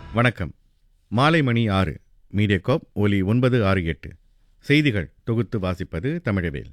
வணக்கம் மாலை மணி ஆறு மீடியகாப் ஒலி ஒன்பது ஆறு எட்டு செய்திகள் தொகுத்து வாசிப்பது தமிழவேல்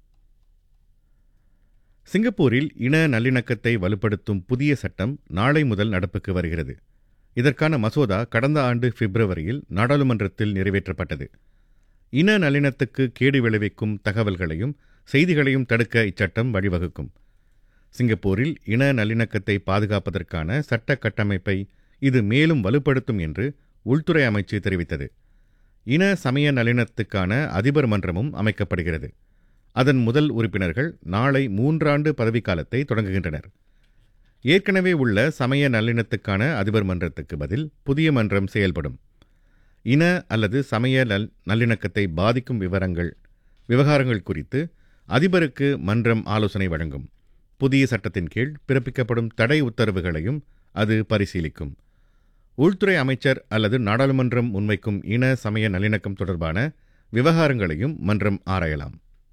சிங்கப்பூரில் இன நல்லிணக்கத்தை வலுப்படுத்தும் புதிய சட்டம் நாளை முதல் நடப்புக்கு வருகிறது இதற்கான மசோதா கடந்த ஆண்டு பிப்ரவரியில் நாடாளுமன்றத்தில் நிறைவேற்றப்பட்டது இன நல்லிணத்துக்கு கேடு விளைவிக்கும் தகவல்களையும் செய்திகளையும் தடுக்க இச்சட்டம் வழிவகுக்கும் சிங்கப்பூரில் இன நல்லிணக்கத்தை பாதுகாப்பதற்கான சட்ட கட்டமைப்பை இது மேலும் வலுப்படுத்தும் என்று உள்துறை அமைச்சு தெரிவித்தது இன சமய நல்லிணத்துக்கான அதிபர் மன்றமும் அமைக்கப்படுகிறது அதன் முதல் உறுப்பினர்கள் நாளை மூன்றாண்டு பதவிக்காலத்தை தொடங்குகின்றனர் ஏற்கனவே உள்ள சமய நல்லிணத்துக்கான அதிபர் மன்றத்துக்கு பதில் புதிய மன்றம் செயல்படும் இன அல்லது சமய நல் நல்லிணக்கத்தை பாதிக்கும் விவரங்கள் விவகாரங்கள் குறித்து அதிபருக்கு மன்றம் ஆலோசனை வழங்கும் புதிய சட்டத்தின் கீழ் பிறப்பிக்கப்படும் தடை உத்தரவுகளையும் அது பரிசீலிக்கும் உள்துறை அமைச்சர் அல்லது நாடாளுமன்றம் முன்வைக்கும் இன சமய நல்லிணக்கம் தொடர்பான விவகாரங்களையும் மன்றம் ஆராயலாம்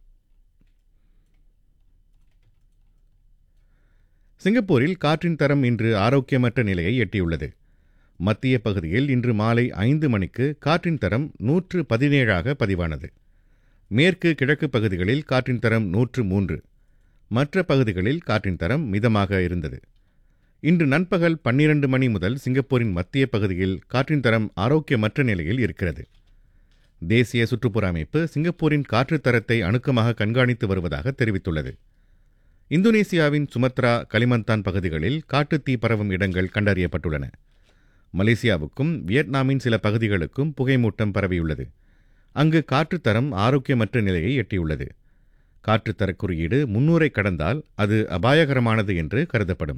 சிங்கப்பூரில் காற்றின் தரம் இன்று ஆரோக்கியமற்ற நிலையை எட்டியுள்ளது மத்திய பகுதியில் இன்று மாலை ஐந்து மணிக்கு காற்றின் தரம் நூற்று பதினேழாக பதிவானது மேற்கு கிழக்கு பகுதிகளில் காற்றின் தரம் நூற்று மூன்று மற்ற பகுதிகளில் காற்றின் தரம் மிதமாக இருந்தது இன்று நண்பகல் பன்னிரண்டு மணி முதல் சிங்கப்பூரின் மத்திய பகுதியில் காற்றின் தரம் ஆரோக்கியமற்ற நிலையில் இருக்கிறது தேசிய சுற்றுப்புற அமைப்பு சிங்கப்பூரின் காற்று தரத்தை அணுக்கமாக கண்காணித்து வருவதாக தெரிவித்துள்ளது இந்தோனேசியாவின் சுமத்ரா கலிமந்தான் பகுதிகளில் காட்டுத்தீ பரவும் இடங்கள் கண்டறியப்பட்டுள்ளன மலேசியாவுக்கும் வியட்நாமின் சில பகுதிகளுக்கும் புகைமூட்டம் பரவியுள்ளது அங்கு காற்றுத்தரம் ஆரோக்கியமற்ற நிலையை எட்டியுள்ளது காற்றுத்தர குறியீடு முன்னூரை கடந்தால் அது அபாயகரமானது என்று கருதப்படும்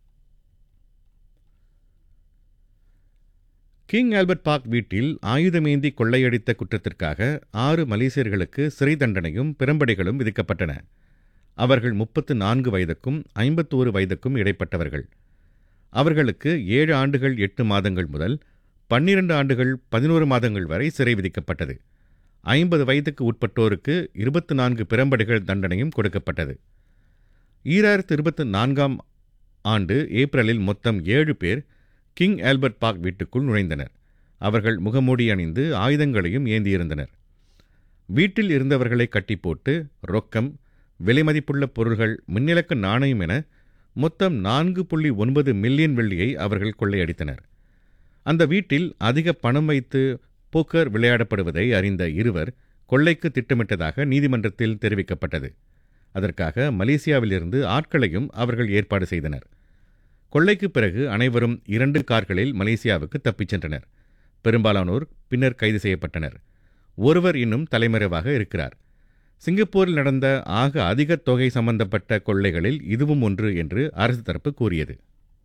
கிங் ஆல்பர்ட் பார்க் வீட்டில் ஆயுதமேந்தி கொள்ளையடித்த குற்றத்திற்காக ஆறு மலேசியர்களுக்கு சிறை தண்டனையும் பிரம்படிகளும் விதிக்கப்பட்டன அவர்கள் முப்பத்து நான்கு வயதுக்கும் ஐம்பத்தோரு வயதுக்கும் இடைப்பட்டவர்கள் அவர்களுக்கு ஏழு ஆண்டுகள் எட்டு மாதங்கள் முதல் பன்னிரண்டு ஆண்டுகள் பதினோரு மாதங்கள் வரை சிறை விதிக்கப்பட்டது ஐம்பது வயதுக்கு உட்பட்டோருக்கு இருபத்தி நான்கு பிரம்படிகள் தண்டனையும் கொடுக்கப்பட்டது ஈராயிரத்து இருபத்தி நான்காம் ஆண்டு ஏப்ரலில் மொத்தம் ஏழு பேர் கிங் ஆல்பர்ட் பார்க் வீட்டுக்குள் நுழைந்தனர் அவர்கள் முகமூடி அணிந்து ஆயுதங்களையும் ஏந்தியிருந்தனர் வீட்டில் இருந்தவர்களை கட்டி போட்டு ரொக்கம் விலைமதிப்புள்ள பொருள்கள் மின்னிலக்க நாணயம் என மொத்தம் நான்கு புள்ளி ஒன்பது மில்லியன் வெள்ளியை அவர்கள் கொள்ளையடித்தனர் அந்த வீட்டில் அதிக பணம் வைத்து போக்கர் விளையாடப்படுவதை அறிந்த இருவர் கொள்ளைக்கு திட்டமிட்டதாக நீதிமன்றத்தில் தெரிவிக்கப்பட்டது அதற்காக மலேசியாவிலிருந்து ஆட்களையும் அவர்கள் ஏற்பாடு செய்தனர் கொள்ளைக்கு பிறகு அனைவரும் இரண்டு கார்களில் மலேசியாவுக்கு தப்பிச் சென்றனர் பெரும்பாலானோர் பின்னர் கைது செய்யப்பட்டனர் ஒருவர் இன்னும் தலைமறைவாக இருக்கிறார் சிங்கப்பூரில் நடந்த ஆக அதிக தொகை சம்பந்தப்பட்ட கொள்ளைகளில் இதுவும் ஒன்று என்று அரசு தரப்பு கூறியது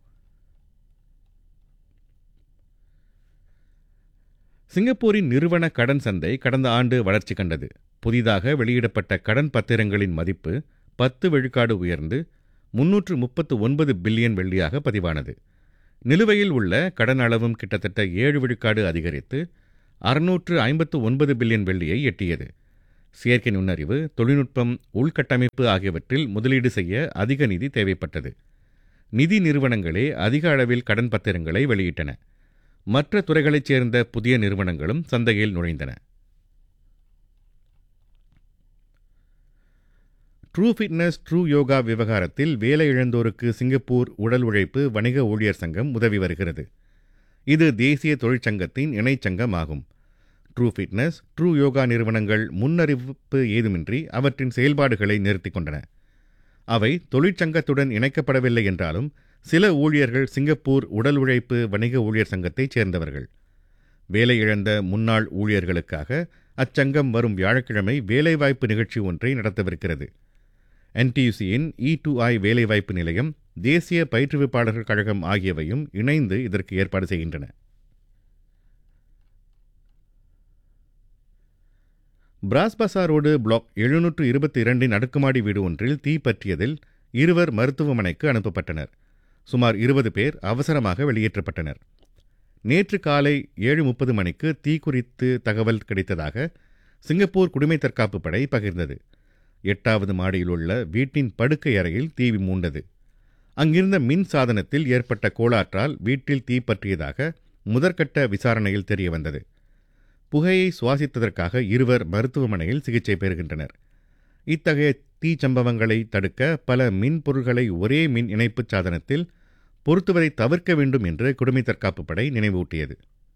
சிங்கப்பூரின் நிறுவன கடன் சந்தை கடந்த ஆண்டு வளர்ச்சி கண்டது புதிதாக வெளியிடப்பட்ட கடன் பத்திரங்களின் மதிப்பு பத்து விழுக்காடு உயர்ந்து முன்னூற்று முப்பத்து ஒன்பது பில்லியன் வெள்ளியாக பதிவானது நிலுவையில் உள்ள கடன் அளவும் கிட்டத்தட்ட ஏழு விழுக்காடு அதிகரித்து அறுநூற்று ஐம்பத்து ஒன்பது பில்லியன் வெள்ளியை எட்டியது செயற்கை நுண்ணறிவு தொழில்நுட்பம் உள்கட்டமைப்பு ஆகியவற்றில் முதலீடு செய்ய அதிக நிதி தேவைப்பட்டது நிதி நிறுவனங்களே அதிக அளவில் கடன் பத்திரங்களை வெளியிட்டன மற்ற துறைகளைச் சேர்ந்த புதிய நிறுவனங்களும் சந்தையில் நுழைந்தன ட்ரூ ஃபிட்னஸ் ட்ரூ யோகா விவகாரத்தில் வேலை இழந்தோருக்கு சிங்கப்பூர் உடல் உழைப்பு வணிக ஊழியர் சங்கம் உதவி வருகிறது இது தேசிய தொழிற்சங்கத்தின் இணைச்சங்கம் ஆகும் ட்ரூ ஃபிட்னஸ் ட்ரூ யோகா நிறுவனங்கள் முன்னறிவிப்பு ஏதுமின்றி அவற்றின் செயல்பாடுகளை நிறுத்திக் கொண்டன அவை தொழிற்சங்கத்துடன் இணைக்கப்படவில்லை என்றாலும் சில ஊழியர்கள் சிங்கப்பூர் உடல் உழைப்பு வணிக ஊழியர் சங்கத்தைச் சேர்ந்தவர்கள் வேலை இழந்த முன்னாள் ஊழியர்களுக்காக அச்சங்கம் வரும் வியாழக்கிழமை வேலைவாய்ப்பு நிகழ்ச்சி ஒன்றை நடத்தவிருக்கிறது என்டியூசியின் இ டு ஐ வேலைவாய்ப்பு நிலையம் தேசிய பயிற்றுவிப்பாளர்கள் கழகம் ஆகியவையும் இணைந்து இதற்கு ஏற்பாடு செய்கின்றன பிராஸ்பசா ரோடு பிளாக் எழுநூற்று இருபத்தி இரண்டின் அடுக்குமாடி வீடு ஒன்றில் தீ பற்றியதில் இருவர் மருத்துவமனைக்கு அனுப்பப்பட்டனர் சுமார் இருபது பேர் அவசரமாக வெளியேற்றப்பட்டனர் நேற்று காலை ஏழு முப்பது மணிக்கு தீ குறித்து தகவல் கிடைத்ததாக சிங்கப்பூர் குடிமை தற்காப்பு படை பகிர்ந்தது எட்டாவது மாடியில் உள்ள வீட்டின் படுக்கை அறையில் தீ மூண்டது அங்கிருந்த மின் சாதனத்தில் ஏற்பட்ட கோளாற்றால் வீட்டில் தீ பற்றியதாக முதற்கட்ட விசாரணையில் தெரியவந்தது புகையை சுவாசித்ததற்காக இருவர் மருத்துவமனையில் சிகிச்சை பெறுகின்றனர் இத்தகைய தீ சம்பவங்களை தடுக்க பல மின் பொருள்களை ஒரே மின் இணைப்புச் சாதனத்தில் பொருத்துவதை தவிர்க்க வேண்டும் என்று குடிமை தற்காப்பு படை நினைவூட்டியது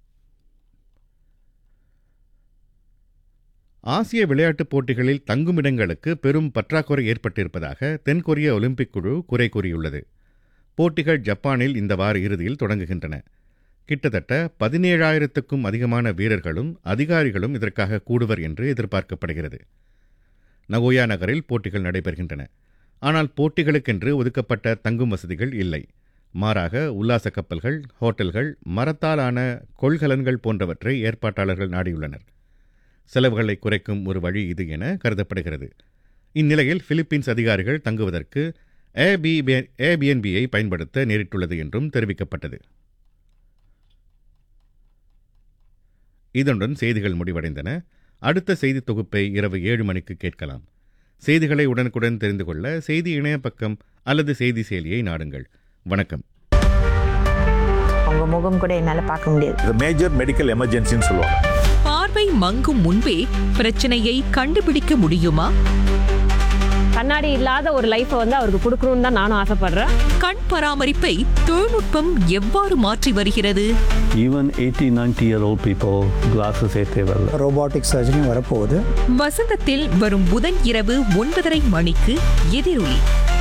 ஆசிய விளையாட்டுப் போட்டிகளில் தங்குமிடங்களுக்கு பெரும் பற்றாக்குறை ஏற்பட்டிருப்பதாக தென்கொரிய ஒலிம்பிக் குழு குறை கூறியுள்ளது போட்டிகள் ஜப்பானில் இந்த வார இறுதியில் தொடங்குகின்றன கிட்டத்தட்ட பதினேழாயிரத்துக்கும் அதிகமான வீரர்களும் அதிகாரிகளும் இதற்காக கூடுவர் என்று எதிர்பார்க்கப்படுகிறது நகோயா நகரில் போட்டிகள் நடைபெறுகின்றன ஆனால் போட்டிகளுக்கென்று ஒதுக்கப்பட்ட தங்கும் வசதிகள் இல்லை மாறாக உல்லாச கப்பல்கள் ஹோட்டல்கள் மரத்தாலான கொள்கலன்கள் போன்றவற்றை ஏற்பாட்டாளர்கள் நாடியுள்ளனர் செலவுகளை குறைக்கும் ஒரு வழி இது என கருதப்படுகிறது இந்நிலையில் பிலிப்பீன்ஸ் அதிகாரிகள் தங்குவதற்கு ஏபிஎன்பியை பயன்படுத்த நேரிட்டுள்ளது என்றும் தெரிவிக்கப்பட்டது இதனுடன் செய்திகள் முடிவடைந்தன அடுத்த செய்தி தொகுப்பை இரவு ஏழு மணிக்கு கேட்கலாம் செய்திகளை உடனுக்குடன் தெரிந்து கொள்ள செய்தி இணைய பக்கம் அல்லது செய்தி செயலியை நாடுங்கள் வணக்கம் அவங்க முகம் கூட என்னால் பார்க்க முடியாது இது மேஜர் மெடிக்கல் எமர்ஜென்சின்னு சொல்லுவாங்க பார்வை மங்கும் முன்பே பிரச்சனையை கண்டுபிடிக்க முடியுமா கண்ணாடி இல்லாத ஒரு லைஃப்பை வந்து அவருக்கு கொடுக்கணும்னு தான் நானும் ஆசைப்படுறேன் கண் பராமரிப்பை தொழில்நுட்பம் எவ்வாறு மாற்றி வருகிறது Even 80, 90 year old people, glasses ஏ தேவையில்ல ரோபாட்டிக் சர்ஜரி வரப்போகுது வசந்தத்தில் வரும் புதன் இரவு ஒன்பதரை மணிக்கு எதிரொலி